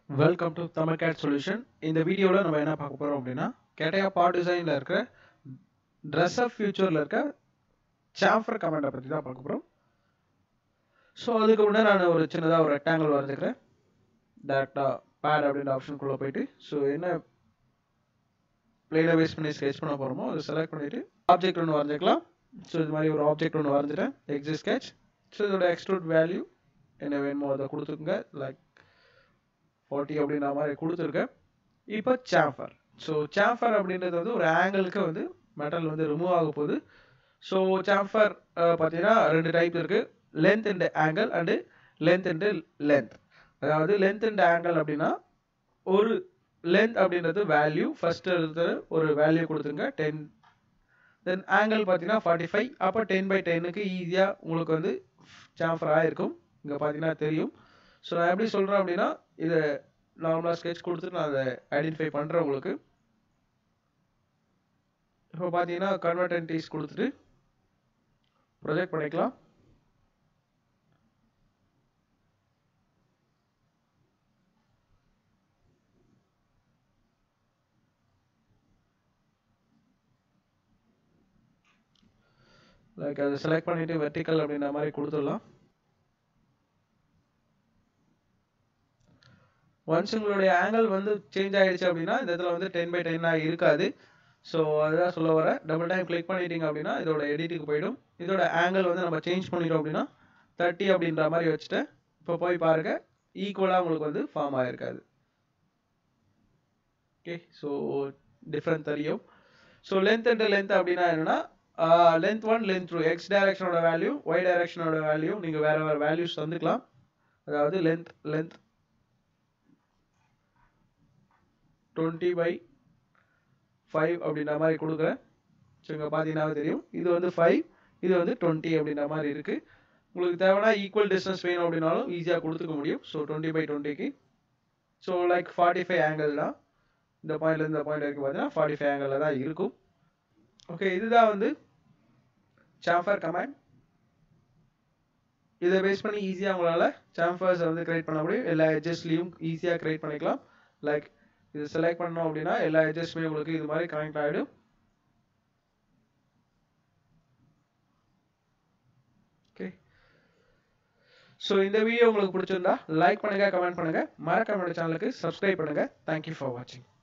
welcome to Tamil CAD solution இந்த வீடியோவில் நம்ம என்ன பார்க்க போகிறோம் அப்படின்னா கேட்டையா பா டிசைனில் இருக்கிற ட்ரெஸ் ஆஃப் ஃபியூச்சரில் இருக்க சாம்ஃபர் கமெண்டை பற்றி தான் பார்க்க போகிறோம் ஸோ அதுக்கு முன்னே நான் ஒரு சின்னதாக ஒரு ரெக்டாங்கிள் வரைஞ்சிக்கிறேன் டேரெக்டாக பேட் அப்படின்ற ஆப்ஷனுக்குள்ளே போயிட்டு ஸோ என்ன பிளேனை பேஸ் பண்ணி ஸ்கெச் பண்ண போகிறோமோ அதை செலக்ட் பண்ணிவிட்டு ஆப்ஜெக்ட் ஒன்று வரைஞ்சிக்கலாம் ஸோ இது மாதிரி ஒரு ஆப்ஜெக்ட் ஒன்று வரைஞ்சிட்டேன் எக்ஸிட் ஸ்கெச் ஸோ இதோட எக்ஸ்ட்ரூட் வேல்யூ என்ன வேணுமோ அதை கொடுத்துக்குங்க லைக் ஃபார்ட்டி அப்படின்ற மாதிரி கொடுத்துருக்கேன் இப்போ சாம்பர் ஸோ சாம்பர் அப்படின்றது வந்து ஒரு ஆங்கிளுக்கு வந்து மெட்டல் வந்து ரிமூவ் ஆக போகுது ஸோ சாம்பர் பார்த்தீங்கன்னா ரெண்டு டைப் இருக்குது length and angle and length and length அதாவது லென்த் அண்ட் ஆங்கிள் அப்படின்னா ஒரு லென்த் அப்படின்றது வேல்யூ ஃபர்ஸ்ட் இருக்கிற ஒரு வேல்யூ கொடுத்துங்க டென் தென் ஆங்கிள் பார்த்தீங்கன்னா ஃபார்ட்டி ஃபைவ் அப்போ டென் பை டென்னுக்கு ஈஸியாக உங்களுக்கு வந்து சாம்பர் ஆகிருக்கும் இங்கே பார்த்தீங்கன்னா தெரியும் ஸோ நான் எப்படி சொல்கிறேன் அப்படின்னா இதை நார்மலாக ஸ்கெட்ச் கொடுத்துட்டு நான் அதை ஐடென்டிஃபை பண்ணுறேன் உங்களுக்கு இப்போ பார்த்தீங்கன்னா கன்வெர்ட் என்டிஸ் கொடுத்துட்டு ப்ரொஜெக்ட் பண்ணிக்கலாம் லைக் அதை செலக்ட் பண்ணிவிட்டு வெர்டிக்கல் அப்படின்ற மாதிரி கொடுத்துடலாம் ஒன்ஸ் உங்களுடைய ஆங்கிள் வந்து சேஞ்ச் ஆகிடுச்சு அப்படின்னா இந்த இடத்துல வந்து டென் பை டென்னாக இருக்காது ஸோ அதுதான் சொல்ல வர டபுள் டைம் கிளிக் பண்ணிட்டீங்க அப்படின்னா இதோட எடிட்டுக்கு போயிடும் இதோட ஆங்கிள் வந்து நம்ம சேஞ்ச் பண்ணிட்டோம் அப்படின்னா தேர்ட்டி அப்படின்ற மாதிரி வச்சுட்டேன் இப்போ போய் பாருங்க ஈக்குவலாக உங்களுக்கு வந்து ஃபார்ம் ஆகிருக்காது ஓகே ஸோ டிஃப்ரெண்ட் தெரியும் ஸோ லென்த் அண்ட் லென்த் அப்படின்னா என்னன்னா length one length two X டைரக்ஷனோட வேல்யூ ஒய் டைரக்ஷனோட வேல்யூ நீங்கள் வேறு வேறு வேல்யூஸ் தந்துக்கலாம் அதாவது length length twenty by five அப்படின்ற மாதிரி கொடுக்குறேன் ஸோ இங்கே பார்த்தீங்கன்னா தெரியும் இது வந்து ஃபைவ் இது வந்து டுவெண்ட்டி அப்படின்ற மாதிரி இருக்குது உங்களுக்கு தேவைன்னா ஈக்குவல் டிஸ்டன்ஸ் வேணும் அப்படின்னாலும் ஈஸியாக கொடுத்துக்க முடியும் ஸோ டுவெண்ட்டி பை டுவெண்ட்டிக்கு so like forty five angle தான் இந்த பாயிண்ட்லேருந்து இந்த பாயிண்ட் வரைக்கும் பார்த்தீங்கன்னா ஃபார்ட்டி ஃபைவ் ஆங்கிளில் தான் இருக்கும் ஓகே இதுதான் வந்து சாம்பர் கமாண்ட் இதை பேஸ் பண்ணி ஈஸியாக உங்களால் சாம்பர்ஸை வந்து கிரியேட் பண்ண முடியும் எல்லா எட்ஜஸ்ட்லேயும் ஈஸியாக கிரியேட் பண்ணிக்கலாம் லைக் இது செலக்ட் பண்ணோம் அப்படின்னா எல்லா எட்ஜஸ்ட்டுமே உங்களுக்கு இது மாதிரி கனெக்ட் ஆகிடும் ஓகே ஸோ இந்த வீடியோ உங்களுக்கு பிடிச்சிருந்தா லைக் பண்ணுங்க கமெண்ட் பண்ணுங்க மறக்காம சேனலுக்கு சப்ஸ்கிரைப் பண்ணுங்க தேங்க்யூ ஃபார் வாட்சிங்